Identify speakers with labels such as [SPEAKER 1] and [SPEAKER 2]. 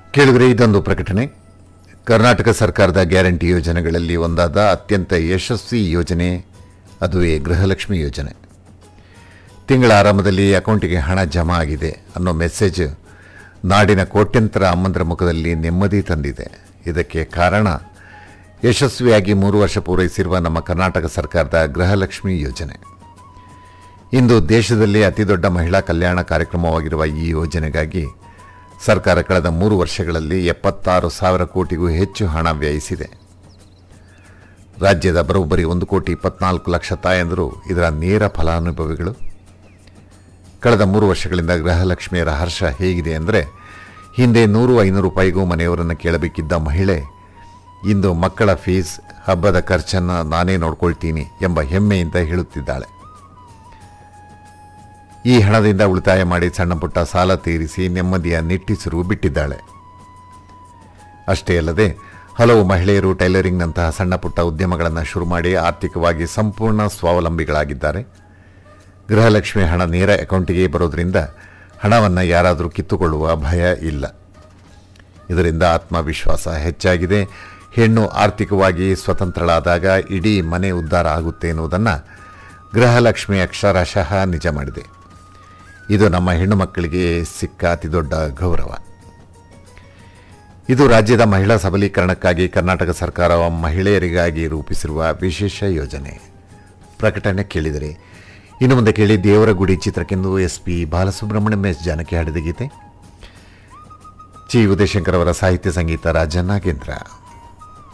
[SPEAKER 1] ಕೇಳಿದ್ರೆ ಇದೊಂದು ಪ್ರಕಟಣೆ ಕರ್ನಾಟಕ ಸರ್ಕಾರದ ಗ್ಯಾರಂಟಿ ಯೋಜನೆಗಳಲ್ಲಿ ಒಂದಾದ ಅತ್ಯಂತ ಯಶಸ್ವಿ ಯೋಜನೆ ಅದುವೇ ಗೃಹಲಕ್ಷ್ಮಿ ಯೋಜನೆ ತಿಂಗಳ ಆರಂಭದಲ್ಲಿ ಅಕೌಂಟಿಗೆ ಹಣ ಜಮಾ ಆಗಿದೆ ಅನ್ನೋ ಮೆಸೇಜ್ ನಾಡಿನ ಕೋಟ್ಯಂತರ ಅಮ್ಮಂದರ ಮುಖದಲ್ಲಿ ನೆಮ್ಮದಿ ತಂದಿದೆ ಇದಕ್ಕೆ ಕಾರಣ ಯಶಸ್ವಿಯಾಗಿ ಮೂರು ವರ್ಷ ಪೂರೈಸಿರುವ ನಮ್ಮ ಕರ್ನಾಟಕ ಸರ್ಕಾರದ ಗೃಹಲಕ್ಷ್ಮಿ ಯೋಜನೆ ಇಂದು ದೇಶದಲ್ಲಿ ಅತಿದೊಡ್ಡ ಮಹಿಳಾ ಕಲ್ಯಾಣ ಕಾರ್ಯಕ್ರಮವಾಗಿರುವ ಈ ಯೋಜನೆಗಾಗಿ ಸರ್ಕಾರ ಕಳೆದ ಮೂರು ವರ್ಷಗಳಲ್ಲಿ ಎಪ್ಪತ್ತಾರು ಸಾವಿರ ಕೋಟಿಗೂ ಹೆಚ್ಚು ಹಣ ವ್ಯಯಿಸಿದೆ ರಾಜ್ಯದ ಬರೋಬ್ಬರಿ ಒಂದು ಕೋಟಿ ಇಪ್ಪತ್ನಾಲ್ಕು ಲಕ್ಷ ತಾಯಂದರು ಇದರ ನೇರ ಫಲಾನುಭವಿಗಳು ಕಳೆದ ಮೂರು ವರ್ಷಗಳಿಂದ ಗೃಹಲಕ್ಷ್ಮಿಯರ ಹರ್ಷ ಹೇಗಿದೆ ಅಂದರೆ ಹಿಂದೆ ನೂರು ಐನೂರು ರೂಪಾಯಿಗೂ ಮನೆಯವರನ್ನು ಕೇಳಬೇಕಿದ್ದ ಮಹಿಳೆ ಇಂದು ಮಕ್ಕಳ ಫೀಸ್ ಹಬ್ಬದ ಖರ್ಚನ್ನು ನಾನೇ ನೋಡ್ಕೊಳ್ತೀನಿ ಎಂಬ ಹೆಮ್ಮೆಯಿಂದ ಹೇಳುತ್ತಿದ್ದಾಳೆ ಈ ಹಣದಿಂದ ಉಳಿತಾಯ ಮಾಡಿ ಸಣ್ಣ ಪುಟ್ಟ ಸಾಲ ತೀರಿಸಿ ನೆಮ್ಮದಿಯ ನಿಟ್ಟಿಸಿರು ಬಿಟ್ಟಿದ್ದಾಳೆ ಅಷ್ಟೇ ಅಲ್ಲದೆ ಹಲವು ಮಹಿಳೆಯರು ಟೈಲರಿಂಗ್ನಂತಹ ಸಣ್ಣ ಪುಟ್ಟ ಉದ್ಯಮಗಳನ್ನು ಶುರು ಮಾಡಿ ಆರ್ಥಿಕವಾಗಿ ಸಂಪೂರ್ಣ ಸ್ವಾವಲಂಬಿಗಳಾಗಿದ್ದಾರೆ ಗೃಹಲಕ್ಷ್ಮಿ ಹಣ ನೇರ ಅಕೌಂಟಿಗೆ ಬರೋದ್ರಿಂದ ಹಣವನ್ನು ಯಾರಾದರೂ ಕಿತ್ತುಕೊಳ್ಳುವ ಭಯ ಇಲ್ಲ ಇದರಿಂದ ಆತ್ಮವಿಶ್ವಾಸ ಹೆಚ್ಚಾಗಿದೆ ಹೆಣ್ಣು ಆರ್ಥಿಕವಾಗಿ ಸ್ವತಂತ್ರಳಾದಾಗ ಇಡೀ ಮನೆ ಉದ್ಧಾರ ಆಗುತ್ತೆ ಎನ್ನುವುದನ್ನು ಗೃಹಲಕ್ಷ್ಮಿ ಅಕ್ಷರಶಃ ನಿಜ ಮಾಡಿದೆ ಇದು ನಮ್ಮ ಹೆಣ್ಣು ಮಕ್ಕಳಿಗೆ ಸಿಕ್ಕ ಅತಿದೊಡ್ಡ ಗೌರವ ಇದು ರಾಜ್ಯದ ಮಹಿಳಾ ಸಬಲೀಕರಣಕ್ಕಾಗಿ ಕರ್ನಾಟಕ ಸರ್ಕಾರ ಮಹಿಳೆಯರಿಗಾಗಿ ರೂಪಿಸಿರುವ ವಿಶೇಷ ಯೋಜನೆ ಪ್ರಕಟಣೆ ಕೇಳಿದರೆ ಇನ್ನು ಮುಂದೆ ಕೇಳಿ ದೇವರ ಗುಡಿ ಚಿತ್ರಕ್ಕೆಂದು S P Balasubrahmanyam S Janaki ಹಾಡಿದ ಗೀತೆ ಚಿ ಉದಯಶಂಕರ್ ಅವರ ಸಾಹಿತ್ಯ ಸಂಗೀತ ರಾಜ ನಾಗೇಂದ್ರ